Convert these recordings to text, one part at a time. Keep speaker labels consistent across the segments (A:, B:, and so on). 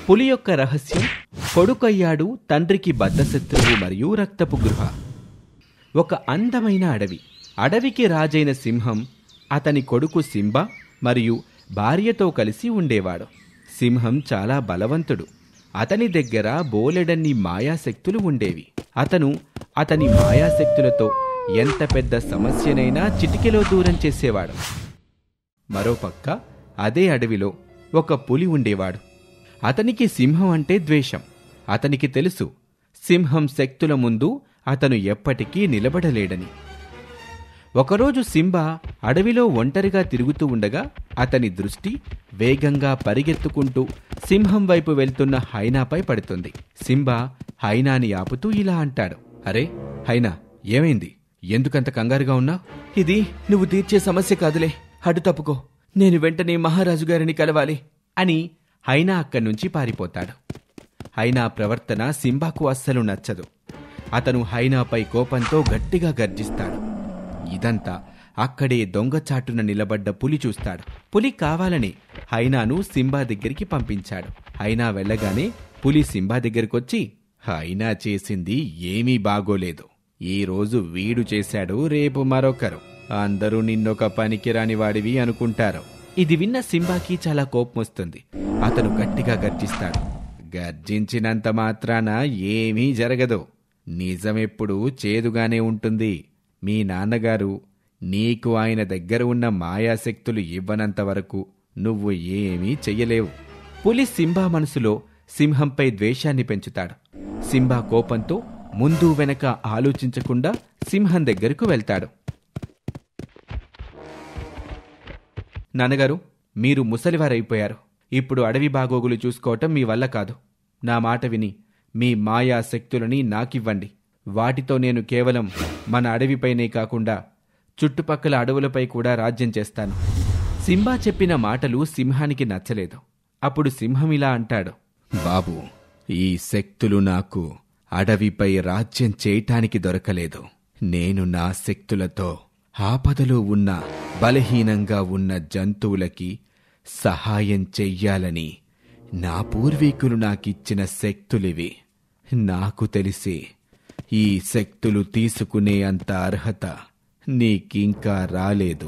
A: పులి యొక్క రహస్యం కొడుకయ్యాడు తండ్రికి బద్ధశత్రువు మరియు రక్తపు గృహ ఒక అందమైన అడవి అడవికి రాజైన సింహం అతని కొడుకు సింబా మరియు భార్యతో కలిసి ఉండేవాడు సింహం చాలా బలవంతుడు అతని దగ్గర బోలెడన్ని మాయాశక్తులు ఉండేవి అతను అతని మాయాశక్తులతో ఎంత పెద్ద సమస్యనైనా చిటికెలో దూరం చేసేవాడు మరోపక్క అదే అడవిలో ఒక పులి ఉండేవాడు అతనికి సింహం అంటే ద్వేషం అతనికి తెలుసు సింహం శక్తుల ముందు అతను ఎప్పటికీ నిలబడలేడని ఒకరోజు సింబా అడవిలో ఒంటరిగా తిరుగుతూ ఉండగా అతని దృష్టి వేగంగా పరిగెత్తుకుంటూ సింహం వైపు వెళ్తున్న హైనాపై పడుతుంది సింబా హైనాని ఆపుతూ ఇలా అంటాడు అరే హైనా ఏమైంది ఎందుకంత కంగారుగా ఉన్నావు ఇది నువ్వు తీర్చే సమస్య కాదులే అడ్డు తప్పుకో నేను వెంటనే మహారాజు గారిని కలవాలి అని హైనా అక్కడి నుంచి పారిపోతాడు హైనా ప్రవర్తన సింబాకు అస్సలు నచ్చదు అతను హైనాపై కోపంతో గట్టిగా గర్జిస్తాడు ఇదంతా అక్కడే దొంగచాటున నిలబడ్డ పులి చూస్తాడు పులి కావాలని హైనాను సింబా దగ్గరికి పంపించాడు హైనా వెళ్ళగానే పులి సింబా దగ్గరికొచ్చి హైనా చేసింది ఏమీ బాగోలేదు ఈ రోజు వీడు చేశాడు రేపు మరొకరు అందరూ నిన్నొక పనికిరాని వాడివి అనుకుంటారు ఇది విన్న సింబాకి చాలా కోపం వస్తుంది అతను గట్టిగా గర్జిస్తాడు గర్జించినంత మాత్రాన ఏమీ జరగదు నిజమెప్పుడు చేదుగానే ఉంటుంది మీ నాన్నగారు నీకు ఆయన దగ్గర ఉన్న మాయాశక్తులు ఇవ్వనంత వరకు నువ్వు ఏమీ చెయ్యలేవు పులి సింబా మనసులో సింహంపై ద్వేషాన్ని పెంచుతాడు సింబా కోపంతో ముందు వెనక ఆలోచించకుండా సింహం దగ్గరకు వెళ్తాడు నాన్నగారు మీరు ముసలివారైపోయారు ఇప్పుడు అడవి బాగోగులు చూసుకోవటం మీ వల్ల కాదు నా మాట విని మీ మాయా శక్తులని నాకివ్వండి వాటితో నేను కేవలం మన అడవిపైనే కాకుండా చుట్టుపక్కల అడవులపై కూడా రాజ్యం చేస్తాను సింబా చెప్పిన మాటలు సింహానికి నచ్చలేదు అప్పుడు సింహం ఇలా అంటాడు బాబు ఈ శక్తులు నాకు అడవిపై రాజ్యం చేయటానికి దొరకలేదు నేను నా శక్తులతో ఆపదలో ఉన్న బలహీనంగా ఉన్న జంతువులకి సహాయం చెయ్యాలని నా పూర్వీకులు నాకిచ్చిన శక్తులివి నాకు తెలిసి ఈ శక్తులు తీసుకునే అంత అర్హత నీకింకా రాలేదు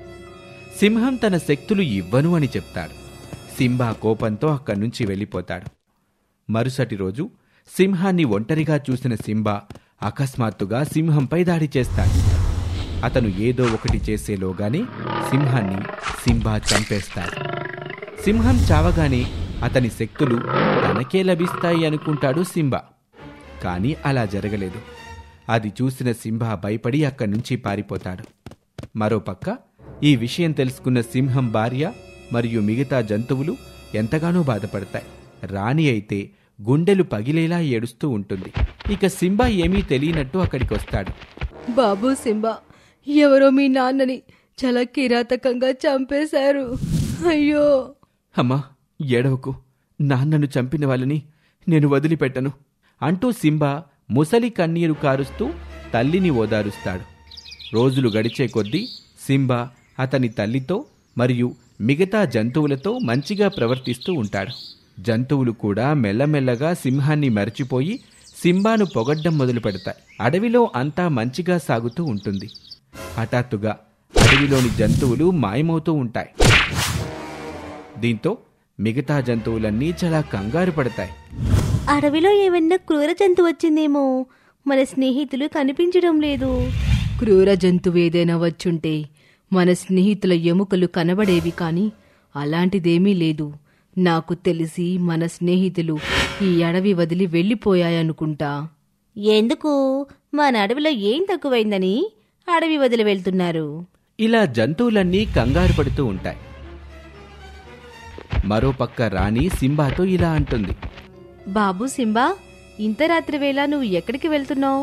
A: సింహం తన శక్తులు ఇవ్వను అని చెప్తాడు సింబా కోపంతో అక్కడి నుంచి వెళ్ళిపోతాడు మరుసటి రోజు సింహాన్ని ఒంటరిగా చూసిన సింబా అకస్మాత్తుగా సింహంపై దాడి చేస్తాడు అతను ఏదో ఒకటి చేసేలోగానే సింహాన్ని సింబా చంపేస్తాడు సింహం చావగానే అతని శక్తులు తనకే లభిస్తాయి అనుకుంటాడు సింబా కానీ అలా జరగలేదు అది చూసిన సింబా భయపడి అక్కడి నుంచి పారిపోతాడు మరోపక్క ఈ విషయం తెలుసుకున్న సింహం భార్య మరియు మిగతా జంతువులు ఎంతగానో బాధపడతాయి రాణి అయితే గుండెలు పగిలేలా ఏడుస్తూ ఉంటుంది ఇక సింబా ఏమీ తెలియనట్టు అక్కడికి వస్తాడు
B: బాబు సింబా ఎవరో మీ నాన్నని చాలా కిరాతకంగా చంపేశారు అయ్యో
A: అమ్మా ఏడవకు నాన్నను చంపిన వాళ్ళని నేను వదిలిపెట్టను అంటూ సింబా ముసలి కన్నీరు కారుస్తూ తల్లిని ఓదారుస్తాడు రోజులు గడిచే కొద్దీ సింబా అతని తల్లితో మరియు మిగతా జంతువులతో మంచిగా ప్రవర్తిస్తూ ఉంటాడు జంతువులు కూడా మెల్లమెల్లగా సింహాన్ని మరచిపోయి సింబాను పొగడ్డం మొదలు పెడతాయి అడవిలో అంతా మంచిగా సాగుతూ ఉంటుంది హఠాత్తుగా అడవిలోని జంతువులు మాయమవుతూ ఉంటాయి దీంతో మిగతా జంతువులన్నీ చాలా కంగారు పడతాయి
C: అడవిలో ఏమన్నా క్రూర జంతువు వచ్చిందేమో మన స్నేహితులు కనిపించడం లేదు
B: క్రూర జంతువు ఏదైనా వచ్చుంటే మన స్నేహితుల ఎముకలు కనబడేవి కాని అలాంటిదేమీ లేదు నాకు తెలిసి మన స్నేహితులు ఈ అడవి వదిలి వెళ్ళిపోయాయనుకుంటా
C: ఎందుకు మన అడవిలో ఏం తక్కువైందని అడవి వదిలి వెళ్తున్నారు
A: ఇలా జంతువులన్నీ కంగారు పడుతూ ఉంటాయి మరోపక్క రాణి సింబాతో ఇలా అంటుంది
B: బాబు సింబా ఇంత రాత్రి వేళ నువ్వు ఎక్కడికి వెళ్తున్నావు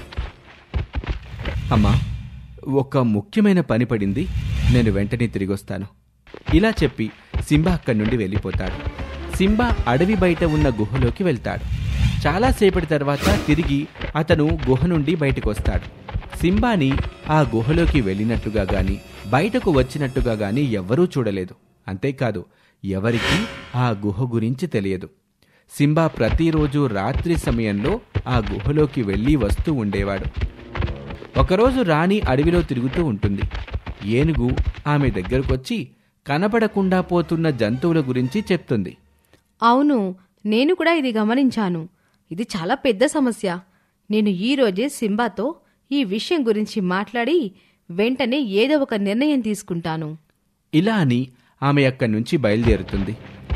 A: అమ్మా ఒక ముఖ్యమైన పని పడింది నేను వెంటనే తిరిగొస్తాను ఇలా చెప్పి సింబా అక్కడి నుండి వెళ్ళిపోతాడు సింబా అడవి బయట ఉన్న గుహలోకి వెళ్తాడు చాలాసేపటి తర్వాత తిరిగి అతను గుహ నుండి బయటకు వస్తాడు సింబాని ఆ గుహలోకి వెళ్ళినట్టుగా గాని బయటకు వచ్చినట్టుగా గాని ఎవ్వరూ చూడలేదు అంతేకాదు ఎవరికీ ఆ గుహ గురించి తెలియదు సింబా ప్రతిరోజు రాత్రి సమయంలో ఆ గుహలోకి వెళ్ళి వస్తూ ఉండేవాడు ఒకరోజు రాణి అడవిలో తిరుగుతూ ఉంటుంది ఏనుగు ఆమె దగ్గరకొచ్చి కనబడకుండా పోతున్న జంతువుల గురించి చెప్తుంది
B: అవును నేను కూడా ఇది గమనించాను ఇది చాలా పెద్ద సమస్య నేను ఈ రోజే సింబాతో ఈ విషయం గురించి మాట్లాడి వెంటనే ఏదో ఒక నిర్ణయం తీసుకుంటాను
A: ఇలా అని ఆమె అక్కడి నుంచి బయలుదేరుతుంది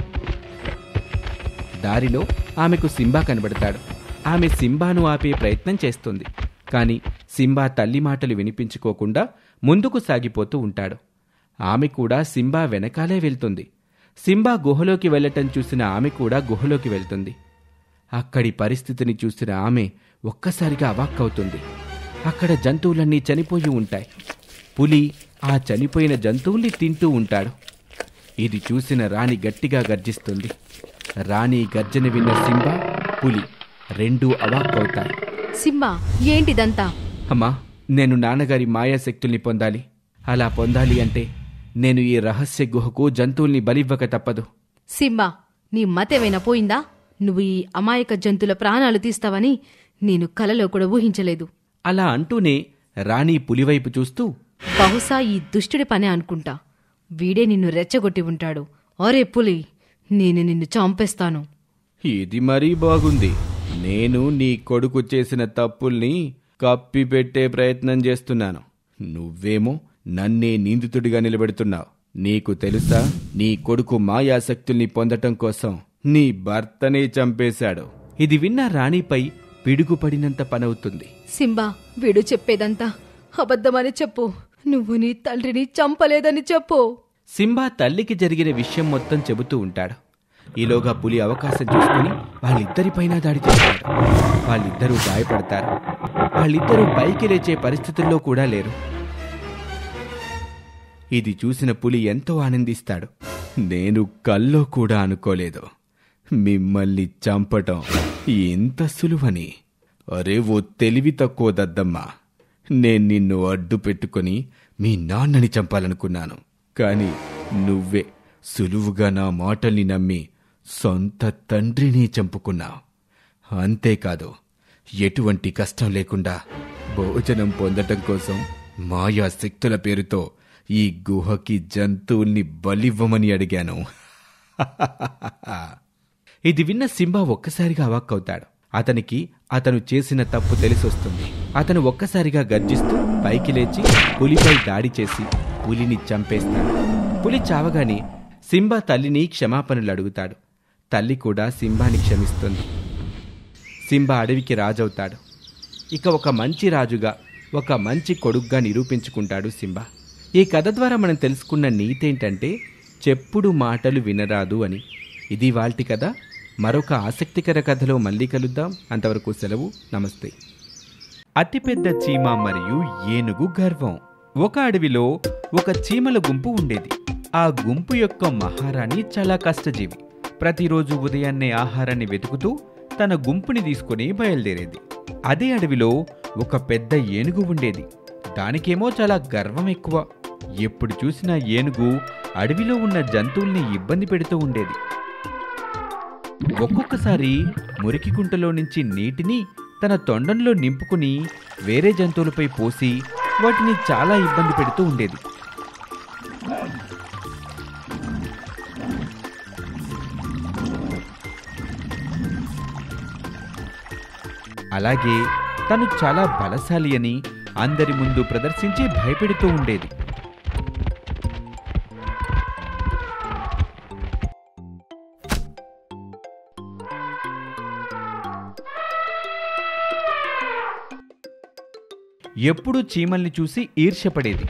A: దారిలో ఆమెకు సింబా కనబడతాడు ఆమె సింబాను ఆపే ప్రయత్నం చేస్తుంది కాని సింబా తల్లి మాటలు వినిపించుకోకుండా ముందుకు సాగిపోతూ ఉంటాడు ఆమె కూడా సింబా వెనకాలే వెళ్తుంది సింబా గుహలోకి వెళ్ళటం చూసిన ఆమె కూడా గుహలోకి వెళ్తుంది అక్కడి పరిస్థితిని చూసిన ఆమె ఒక్కసారిగా అవాక్కవుతుంది అక్కడ జంతువులన్నీ చనిపోయి ఉంటాయి పులి ఆ చనిపోయిన జంతువుల్ని తింటూ ఉంటాడు ఇది చూసిన రాణి గట్టిగా గర్జిస్తుంది రాణి గర్జన విన్న సింబా పులి రెండూ అవాక్కవుతాయి
B: సింబా ఏంటిదంతా
A: అమ్మా నేను నాన్నగారి మాయాశక్తుల్ని పొందాలి అలా పొందాలి అంటే నేను ఈ రహస్య గుహకు జంతువుల్ని బలివ్వక తప్పదు
B: సింబా నీ మతేమైనా పోయిందా నువ్వు ఈ అమాయక జంతువుల ప్రాణాలు తీస్తావని నేను కలలో కూడా ఊహించలేదు
A: అలా అంటూనే రాణి పులివైపు చూస్తూ
B: బహుశా ఈ దుష్టుడి పనే అనుకుంటా వీడే నిన్ను రెచ్చగొట్టి ఉంటాడు ఒరే పులి నేను నిన్ను చంపేస్తాను
A: ఇది మరీ బాగుంది నేను నీ కొడుకు చేసిన తప్పుల్ని కప్పిపెట్టే ప్రయత్నం చేస్తున్నాను నువ్వేమో నన్నే నిందితుడిగా నిలబెడుతున్నావు నీకు తెలుసా నీ కొడుకు మాయాశక్తుల్ని పొందటం కోసం నీ భర్తనే చంపేశాడు ఇది విన్న రాణిపై పిడుగుపడినంత పనవుతుంది
B: సింబా వీడు చెప్పేదంతా అబద్ధమని చెప్పు నువ్వు నీ తండ్రిని చంపలేదని చెప్పు
A: సింబా తల్లికి జరిగిన విషయం మొత్తం చెబుతూ ఉంటాడు ఈలోగా పులి అవకాశం చూసుకుని వాళ్ళిద్దరిపైన దాడి చేస్తాడు వాళ్ళిద్దరూ గాయపడతారు వాళ్ళిద్దరూ పైకి లేచే పరిస్థితుల్లో కూడా లేరు ఇది చూసిన పులి ఎంతో ఆనందిస్తాడు నేను కల్లో కూడా అనుకోలేదు మిమ్మల్ని చంపటం ఎంత సులువని అరే ఓ తెలివి తక్కువ దద్దమ్మా నేను నిన్ను అడ్డు పెట్టుకొని మీ నాన్నని చంపాలనుకున్నాను కాని నువ్వే సులువుగా నా మాటల్ని నమ్మి సొంత తండ్రిని చంపుకున్నావు అంతేకాదు ఎటువంటి కష్టం లేకుండా భోజనం పొందటం కోసం మాయా శక్తుల పేరుతో ఈ గుహకి జంతువుల్ని బలివ్వమని అడిగాను ఇది విన్న సింబా ఒక్కసారిగా అవాక్కవుతాడు అతనికి అతను చేసిన తప్పు తెలిసొస్తుంది అతను ఒక్కసారిగా గర్జిస్తూ పైకి లేచి పులిపై దాడి చేసి పులిని చంపేస్తాడు పులి చావగానే సింబా తల్లిని క్షమాపణలు అడుగుతాడు తల్లి కూడా సింబాని క్షమిస్తుంది సింబా అడవికి రాజవుతాడు ఇక ఒక మంచి రాజుగా ఒక మంచి కొడుగ్గా నిరూపించుకుంటాడు సింబా ఈ కథ ద్వారా మనం తెలుసుకున్న నీతేంటంటే చెప్పుడు మాటలు వినరాదు అని ఇది వాల్టి కథ మరొక ఆసక్తికర కథలో మళ్ళీ కలుద్దాం అంతవరకు సెలవు నమస్తే అతిపెద్ద చీమ మరియు ఏనుగు గర్వం ఒక అడవిలో ఒక చీమల గుంపు ఉండేది ఆ గుంపు యొక్క మహారాణి చాలా కష్టజీవి ప్రతిరోజు ఉదయాన్నే ఆహారాన్ని వెతుకుతూ తన గుంపుని తీసుకుని బయలుదేరేది అదే అడవిలో ఒక పెద్ద ఏనుగు ఉండేది దానికేమో చాలా గర్వం ఎక్కువ ఎప్పుడు చూసినా ఏనుగు అడవిలో ఉన్న జంతువుల్ని ఇబ్బంది పెడుతూ ఉండేది ఒక్కొక్కసారి మురికి కుంటలో నుంచి నీటిని తన తొండంలో నింపుకుని వేరే జంతువులపై పోసి వాటిని చాలా ఇబ్బంది పెడుతూ ఉండేది అలాగే తను చాలా బలశాలి అని అందరి ముందు ప్రదర్శించి భయపెడుతూ ఉండేది ఎప్పుడూ చీమల్ని చూసి ఈర్ష్యపడేది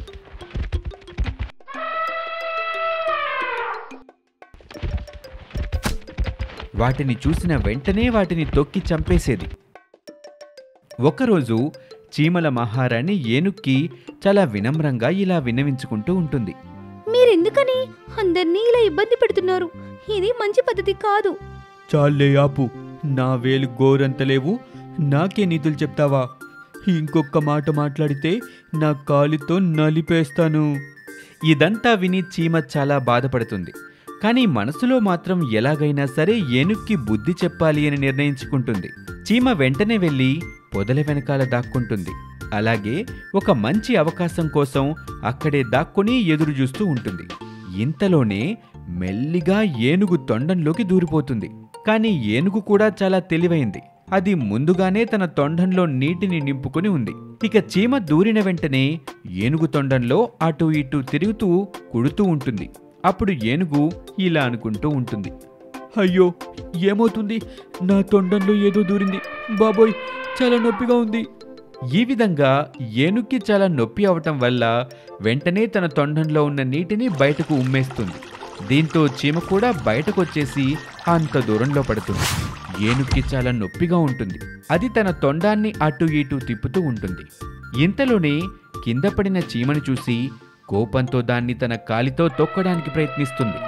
A: వాటిని చూసిన వెంటనే వాటిని తొక్కి చంపేసేది ఒకరోజు చీమల మహారాణి ఏనుక్కి చాలా వినమ్రంగా ఇలా విన్నవించుకుంటూ ఉంటుంది
C: మీరెందుకని అందరినీ ఇలా ఇబ్బంది పెడుతున్నారు ఇది మంచి పద్ధతి కాదు
A: చాలే ఆపు నా వేలు గోరంతలేవు నాకే నీతులు చెప్తావా ఇంకొక మాట మాట్లాడితే నా కాలితో నలిపేస్తాను ఇదంతా విని చీమ చాలా బాధపడుతుంది కానీ మనసులో మాత్రం ఎలాగైనా సరే ఏనుక్కి బుద్ధి చెప్పాలి అని నిర్ణయించుకుంటుంది చీమ వెంటనే వెళ్ళి పొదల వెనకాల దాక్కుంటుంది అలాగే ఒక మంచి అవకాశం కోసం అక్కడే దాక్కుని ఎదురు చూస్తూ ఉంటుంది ఇంతలోనే మెల్లిగా ఏనుగు తొండంలోకి దూరిపోతుంది కానీ ఏనుగు కూడా చాలా తెలివైంది అది ముందుగానే తన తొండంలో నీటిని నింపుకుని ఉంది ఇక చీమ దూరిన వెంటనే ఏనుగు తొండంలో అటు ఇటు తిరుగుతూ కుడుతూ ఉంటుంది అప్పుడు ఏనుగు ఇలా అనుకుంటూ ఉంటుంది అయ్యో ఏమవుతుంది నా తొండంలో ఏదో దూరింది బాబోయ్ చాలా నొప్పిగా ఉంది ఈ విధంగా ఏనుక్కి చాలా నొప్పి అవటం వల్ల వెంటనే తన తొండంలో ఉన్న నీటిని బయటకు ఉమ్మేస్తుంది దీంతో చీమ కూడా బయటకొచ్చేసి అంత దూరంలో పడుతుంది ఏనుక్కి చాలా నొప్పిగా ఉంటుంది అది తన తొండాన్ని అటు ఇటు తిప్పుతూ ఉంటుంది ఇంతలోనే కింద పడిన చీమను చూసి కోపంతో దాన్ని తన కాలితో తొక్కడానికి ప్రయత్నిస్తుంది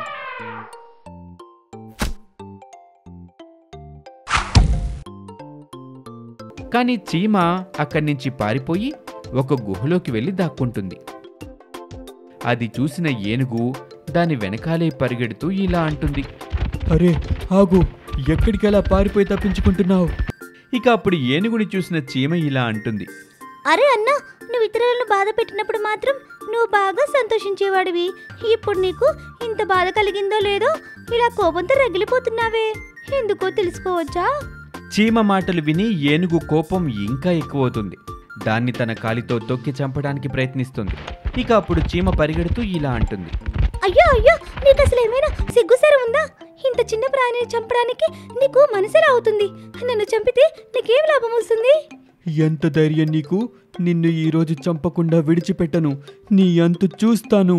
A: కానీ చీమ అక్కడి నుంచి పారిపోయి ఒక గుహలోకి వెళ్ళి దాక్కుంటుంది అది చూసిన ఏనుగు దాని వెనకాలే పరిగెడుతూ ఇలా అంటుంది అరే ఆగు ఎక్కడికలా పారిపోయి తప్పించుకుంటున్నావు ఇక అప్పుడు ఏనుగుని చూసిన చీమ ఇలా అంటుంది
C: అరే అన్నా నువ్వు ఇతరులను బాధ పెట్టినప్పుడు మాత్రం నువ్వు బాగా సంతోషించేవాడివి ఇప్పుడు నీకు ఇంత బాధ కలిగిందో లేదో ఇలా కోపంతో రగిలిపోతున్నావే ఎందుకో తెలుసుకోవచ్చా
A: చీమ మాటలు విని ఏనుగు కోపం ఇంకా ఎక్కువవుతుంది దాన్ని తన కాలితో తొక్కి చంపడానికి ప్రయత్నిస్తుంది ఇక అప్పుడు చీమ పరిగెడుతూ ఇలా అంటుంది
C: అయ్యో అయ్యో నీకు అసలు ఏమైనా సిగ్గుసర ఉందా ఇంత చిన్న ప్రాణిని చంపడానికి నీకు మనసెలా అవుతుంది నన్ను చంపితే నీకేం లాభం వస్తుంది
A: ఎంత ధైర్యం నీకు నిన్ను ఈరోజు చంపకుండా విడిచిపెట్టను నీ అంతు చూస్తాను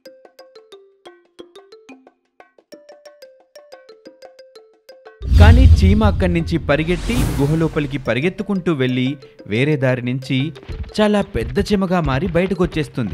A: కానీ చీమ అక్కడి నుంచి పరిగెట్టి గుహలోపలికి పరిగెత్తుకుంటూ వెళ్ళి వేరే దారి నుంచి చాలా పెద్ద చీమగా మారి బయటకు వచ్చేస్తుంది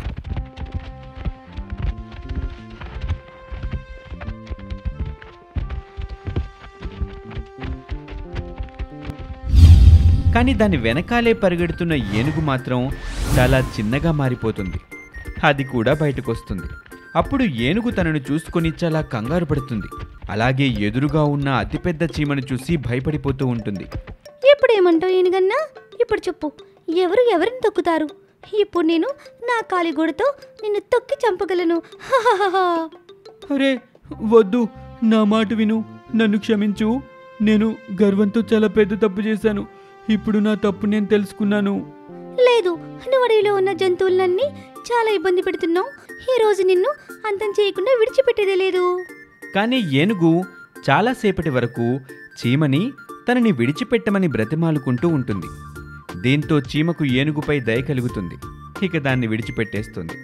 A: కానీ దాని వెనకాలే పరిగెడుతున్న ఏనుగు మాత్రం చాలా చిన్నగా మారిపోతుంది అది కూడా బయటకు వస్తుంది అప్పుడు ఏనుగు తనను చూసుకొని చాలా కంగారు పడుతుంది అలాగే ఎదురుగా ఉన్న అతిపెద్ద చీమను చూసి భయపడిపోతూ ఉంటుంది
C: ఇప్పుడు ఏమంటావు ఈయనగన్నా ఇప్పుడు చెప్పు ఎవరు ఎవరిని తొక్కుతారు ఇప్పుడు నేను నా కాలిగూడతో నిన్ను తొక్కి చంపగలను హాహాహా.
A: అరే వద్దు నా మాట విను నన్ను క్షమించు నేను గర్వంతో చాలా పెద్ద తప్పు చేశాను ఇప్పుడు నా తప్పు నేను తెలుసుకున్నాను
C: లేదు నువ్వు అడవిలో ఉన్న జంతువులన్నీ చాలా ఇబ్బంది పెడుతున్నావు ఈ రోజు నిన్ను అంతం చేయకుండా విడిచిపెట్టేదే లేదు
A: కానీ ఏనుగు చాలాసేపటి వరకు చీమని తనని విడిచిపెట్టమని బ్రతిమాలుకుంటూ ఉంటుంది దీంతో చీమకు ఏనుగుపై దయ కలుగుతుంది ఇక దాన్ని విడిచిపెట్టేస్తుంది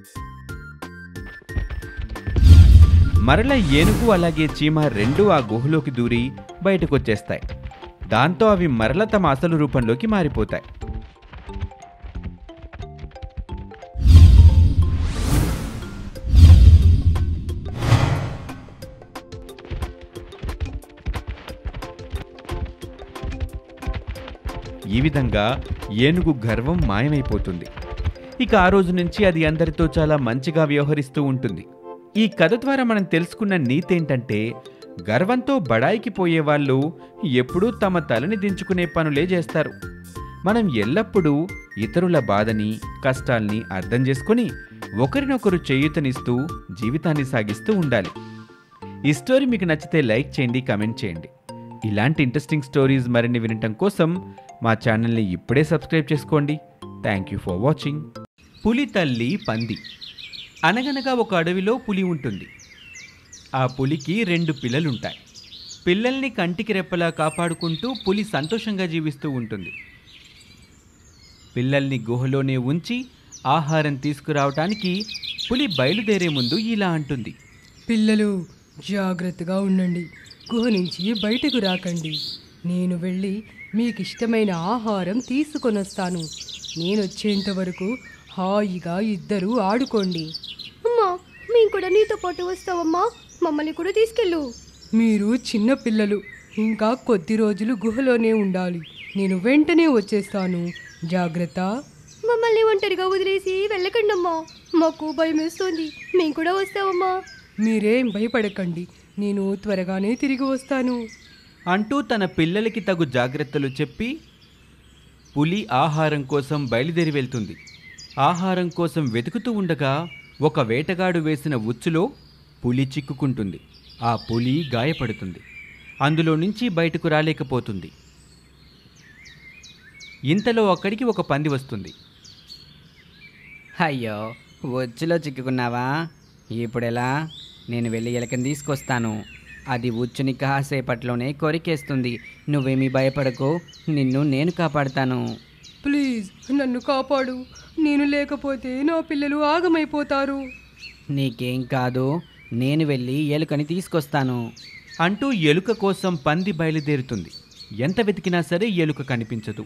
A: మరల ఏనుగు అలాగే చీమ రెండూ ఆ గుహలోకి దూరి బయటకొచ్చేస్తాయి దాంతో అవి మరల తమ అసలు రూపంలోకి మారిపోతాయి ఈ విధంగా ఏనుగు గర్వం మాయమైపోతుంది ఇక ఆ రోజు నుంచి అది అందరితో చాలా మంచిగా వ్యవహరిస్తూ ఉంటుంది ఈ కథ ద్వారా మనం తెలుసుకున్న నీతి ఏంటంటే గర్వంతో బడాయికి పోయేవాళ్ళు ఎప్పుడూ తమ తలని దించుకునే పనులే చేస్తారు మనం ఎల్లప్పుడూ ఇతరుల బాధని కష్టాల్ని అర్థం చేసుకొని ఒకరినొకరు చేయూతనిస్తూ జీవితాన్ని సాగిస్తూ ఉండాలి ఈ స్టోరీ మీకు నచ్చితే లైక్ చేయండి కమెంట్ చేయండి ఇలాంటి ఇంట్రెస్టింగ్ స్టోరీస్ మరిన్ని వినటం కోసం మా ఛానల్ని ఇప్పుడే సబ్స్క్రైబ్ చేసుకోండి థ్యాంక్ యూ ఫర్ వాచింగ్ పులి తల్లి పంది అనగనగా ఒక అడవిలో పులి ఉంటుంది ఆ పులికి రెండు పిల్లలుంటాయి పిల్లల్ని కంటికి రెప్పలా కాపాడుకుంటూ పులి సంతోషంగా జీవిస్తూ ఉంటుంది పిల్లల్ని గుహలోనే ఉంచి ఆహారం తీసుకురావటానికి పులి బయలుదేరే ముందు ఇలా అంటుంది
D: పిల్లలు జాగ్రత్తగా ఉండండి గుహ నుంచి బయటకు రాకండి నేను వెళ్ళి మీకు ఇష్టమైన ఆహారం తీసుకొనొస్తాను నేను వచ్చేంత వరకు హాయిగా ఇద్దరు ఆడుకోండి
C: అమ్మా మేము కూడా నీతో పాటు వస్తావమ్మా మమ్మల్ని కూడా తీసుకెళ్ళు
D: మీరు చిన్న పిల్లలు ఇంకా కొద్ది రోజులు గుహలోనే ఉండాలి నేను వెంటనే వచ్చేస్తాను జాగ్రత్త
C: మమ్మల్ని ఒంటరిగా వదిలేసి వెళ్ళకండమ్మా మాకు భయం వేస్తుంది మేము కూడా వస్తావమ్మా
D: మీరేం భయపడకండి నేను త్వరగానే తిరిగి వస్తాను
A: అంటూ తన పిల్లలకి తగు జాగ్రత్తలు చెప్పి పులి ఆహారం కోసం బయలుదేరి వెళ్తుంది ఆహారం కోసం వెతుకుతూ ఉండగా ఒక వేటగాడు వేసిన ఉచ్చులో పులి చిక్కుకుంటుంది ఆ పులి గాయపడుతుంది అందులో నుంచి బయటకు రాలేకపోతుంది ఇంతలో అక్కడికి ఒక పంది వస్తుంది
E: అయ్యో ఉచ్చులో చిక్కుకున్నావా ఇప్పుడెలా నేను వెళ్ళి ఎలకని తీసుకొస్తాను అది ఉచ్చుని కాసేపట్లోనే కొరికేస్తుంది నువ్వేమీ భయపడకు నిన్ను నేను కాపాడుతాను
D: ప్లీజ్ నన్ను కాపాడు నేను లేకపోతే నా పిల్లలు ఆగమైపోతారు
E: నీకేం కాదు నేను వెళ్ళి ఎలుకని తీసుకొస్తాను
A: అంటూ ఎలుక కోసం పంది బయలుదేరుతుంది ఎంత వెతికినా సరే ఎలుక కనిపించదు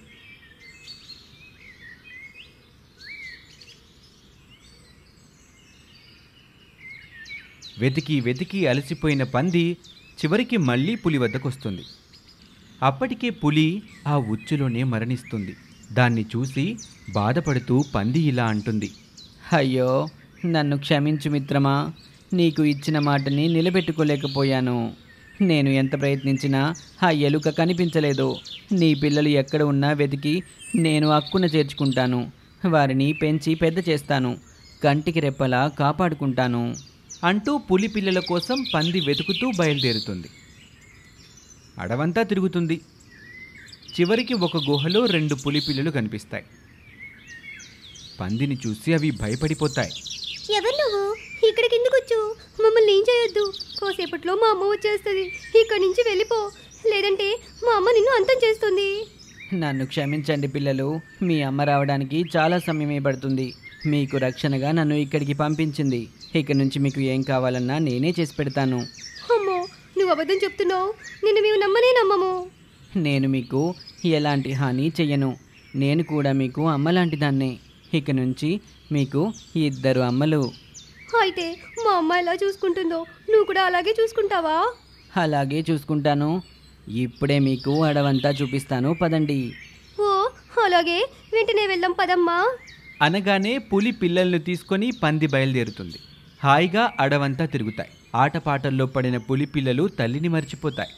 A: వెతికి వెతికి అలసిపోయిన పంది చివరికి మళ్ళీ పులి వద్దకొస్తుంది అప్పటికే పులి ఆ ఉచ్చులోనే మరణిస్తుంది దాన్ని చూసి బాధపడుతూ పంది ఇలా అంటుంది
E: అయ్యో నన్ను క్షమించు మిత్రమా నీకు ఇచ్చిన మాటని నిలబెట్టుకోలేకపోయాను నేను ఎంత ప్రయత్నించినా ఆ ఎలుక కనిపించలేదు నీ పిల్లలు ఎక్కడ ఉన్నా వెతికి నేను అక్కున చేర్చుకుంటాను వారిని పెంచి పెద్ద చేస్తాను కంటికి రెప్పలా కాపాడుకుంటాను
A: అంటూ పులి పిల్లల కోసం పంది వెతుకుతూ బయలుదేరుతుంది అడవంతా తిరుగుతుంది చివరికి ఒక గుహలో రెండు పులి పిల్లలు కనిపిస్తాయి పందిని చూసి అవి భయపడిపోతాయి
C: ఎవరు నువ్వు ఇక్కడికి ఎందుకు వచ్చు మమ్మల్ని ఏం చేయొద్దు కోసేపట్లో మా అమ్మ వచ్చేస్తుంది ఇక్కడి నుంచి వెళ్ళిపో లేదంటే మా అమ్మ నిన్ను అంతం చేస్తుంది
E: నన్ను క్షమించండి పిల్లలు మీ అమ్మ రావడానికి చాలా సమయమే పడుతుంది మీకు రక్షణగా నన్ను ఇక్కడికి పంపించింది ఇక్కడి నుంచి మీకు ఏం కావాలన్నా నేనే చేసి పెడతాను
C: అమ్మో నువ్వు అబద్ధం చెప్తున్నావు నిన్ను మేము నమ్మనే నమ్మము
E: నేను మీకు ఎలాంటి హాని చెయ్యను నేను కూడా మీకు అమ్మలాంటి దాన్నే ఇక నుంచి మీకు ఇద్దరు అమ్మలు
C: అయితే మా అమ్మ ఎలా చూసుకుంటుందో నువ్వు కూడా అలాగే చూసుకుంటావా
E: అలాగే చూసుకుంటాను ఇప్పుడే మీకు అడవంతా చూపిస్తాను పదండి
C: ఓ అలాగే వెంటనే వెళ్దాం పదమ్మా
A: అనగానే పులి పిల్లల్ని తీసుకొని పంది బయలుదేరుతుంది హాయిగా అడవంతా తిరుగుతాయి ఆటపాటల్లో పడిన పులి పిల్లలు తల్లిని మర్చిపోతాయి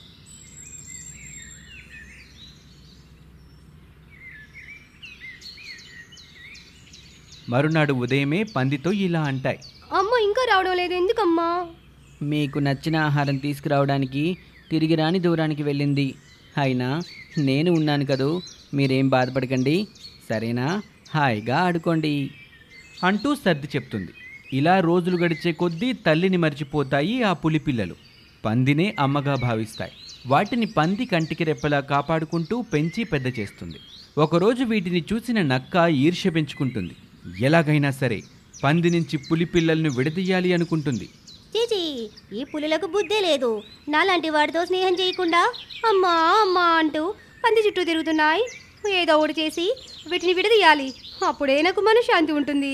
A: మరునాడు ఉదయమే పందితో ఇలా అంటాయి
C: అమ్మ ఇంకా రావడం లేదు ఎందుకమ్మా
E: మీకు నచ్చిన ఆహారం తీసుకురావడానికి తిరిగి రాని దూరానికి వెళ్ళింది అయినా నేను ఉన్నాను కదూ మీరేం బాధపడకండి సరేనా హాయిగా ఆడుకోండి
A: అంటూ సర్ది చెప్తుంది ఇలా రోజులు గడిచే కొద్దీ తల్లిని మర్చిపోతాయి ఆ పులి పిల్లలు పందినే అమ్మగా భావిస్తాయి వాటిని పంది కంటికి రెప్పలా కాపాడుకుంటూ పెంచి పెద్ద చేస్తుంది ఒకరోజు వీటిని చూసిన నక్క ఈర్ష్య పెంచుకుంటుంది ఎలాగైనా సరే పంది నుంచి పులి పిల్లల్ని విడదీయాలి అనుకుంటుంది
C: చీచి ఈ పులులకు బుద్ధే లేదు నాలాంటి వాడితో స్నేహం చేయకుండా అమ్మా అమ్మా అంటూ పంది చుట్టూ తిరుగుతున్నాయి ఏదో ఒకటి చేసి వీటిని విడదీయాలి అప్పుడే నాకు మనశ్శాంతి ఉంటుంది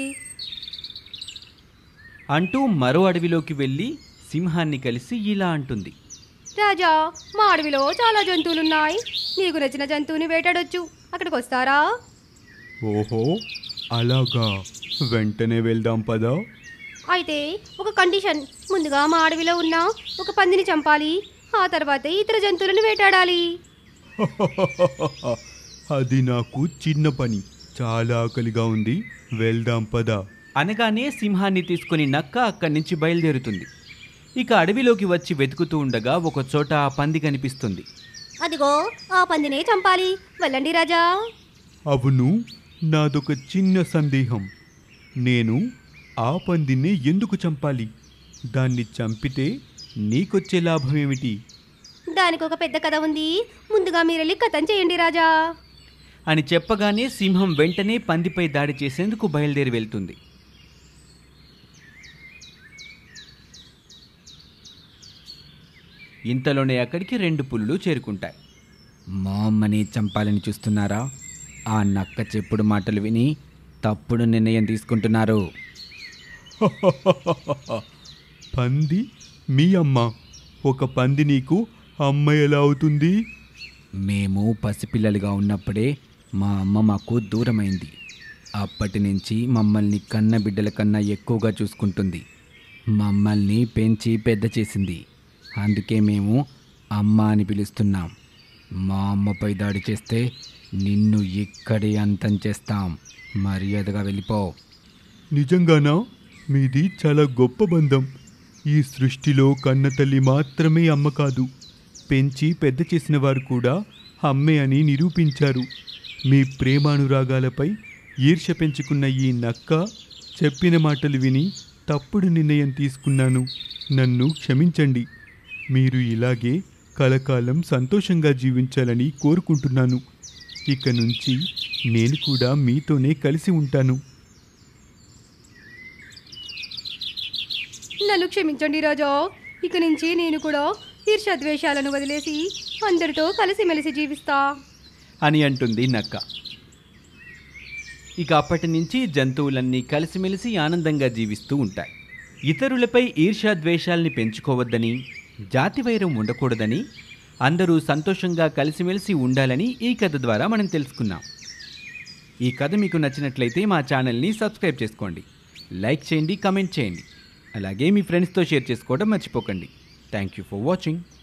A: అంటూ మరో అడవిలోకి వెళ్ళి సింహాన్ని కలిసి ఇలా అంటుంది
C: రాజా మా అడవిలో చాలా జంతువులున్నాయి నీకు నచ్చిన జంతువుని వేటాడొచ్చు అక్కడికి వస్తారా
A: ఓహో అలాగా వెంటనే వెళ్దాం పదా
C: అయితే ఒక కండిషన్ ముందుగా మా అడవిలో ఉన్న ఒక పందిని చంపాలి ఆ తర్వాత ఇతర జంతువులను వేటాడాలి
F: అది నాకు చిన్న పని చాలా ఆకలిగా ఉంది వెళ్దాం పదా
A: అనగానే సింహాన్ని తీసుకుని నక్క అక్కడి నుంచి బయలుదేరుతుంది ఇక అడవిలోకి వచ్చి వెతుకుతూ ఉండగా ఒక చోట ఆ పంది కనిపిస్తుంది
C: అదిగో ఆ పందినే చంపాలి వెళ్ళండి రాజా
F: అవును నాదొక చిన్న సందేహం నేను ఆ పందిని ఎందుకు చంపాలి దాన్ని చంపితే నీకొచ్చే లాభం ఏమిటి
C: దానికి ఒక పెద్ద కథ ఉంది ముందుగా మీరెళ్ళి కథం చేయండి రాజా
A: అని చెప్పగానే సింహం వెంటనే పందిపై దాడి చేసేందుకు బయలుదేరి వెళ్తుంది ఇంతలోనే అక్కడికి రెండు పులులు చేరుకుంటాయి
E: మా అమ్మని చంపాలని చూస్తున్నారా ఆ నక్క చెప్పుడు మాటలు విని తప్పుడు నిర్ణయం తీసుకుంటున్నారు
F: పంది మీ అమ్మ ఒక పంది నీకు అమ్మ ఎలా అవుతుంది
E: మేము పసిపిల్లలుగా ఉన్నప్పుడే మా అమ్మ మాకు దూరమైంది అప్పటి నుంచి మమ్మల్ని కన్న బిడ్డల కన్నా ఎక్కువగా చూసుకుంటుంది మమ్మల్ని పెంచి పెద్ద చేసింది అందుకే మేము అమ్మ అని పిలుస్తున్నాం మా అమ్మపై దాడి చేస్తే నిన్ను ఇక్కడే అంతం చేస్తాం మర్యాదగా వెళ్ళిపో
F: నిజంగానా మీది చాలా గొప్ప బంధం ఈ సృష్టిలో కన్నతల్లి మాత్రమే అమ్మ కాదు పెంచి పెద్ద చేసిన వారు కూడా అమ్మే అని నిరూపించారు మీ ప్రేమానురాగాలపై ఈర్ష్య పెంచుకున్న ఈ నక్క చెప్పిన మాటలు విని తప్పుడు నిర్ణయం తీసుకున్నాను నన్ను క్షమించండి మీరు ఇలాగే కలకాలం సంతోషంగా జీవించాలని కోరుకుంటున్నాను ఇక నుంచి నేను కూడా మీతోనే కలిసి ఉంటాను
D: నన్ను క్షమించండి రాజా ఇక నుంచి నేను కూడా ఈర్ష్యాద్వేషాలను వదిలేసి అందరితో కలిసిమెలిసి జీవిస్తా
A: అని అంటుంది నక్క ఇక అప్పటి నుంచి జంతువులన్నీ కలిసిమెలిసి ఆనందంగా జీవిస్తూ ఉంటాయి ఇతరులపై ఈర్ష్యాద్వేషాల్ని పెంచుకోవద్దని జాతివైరం ఉండకూడదని అందరూ సంతోషంగా కలిసిమెలిసి ఉండాలని ఈ కథ ద్వారా మనం తెలుసుకున్నాం ఈ కథ మీకు నచ్చినట్లయితే మా ఛానల్ని సబ్స్క్రైబ్ చేసుకోండి లైక్ చేయండి కమెంట్ చేయండి అలాగే మీ ఫ్రెండ్స్తో షేర్ చేసుకోవడం మర్చిపోకండి థ్యాంక్ యూ ఫర్ వాచింగ్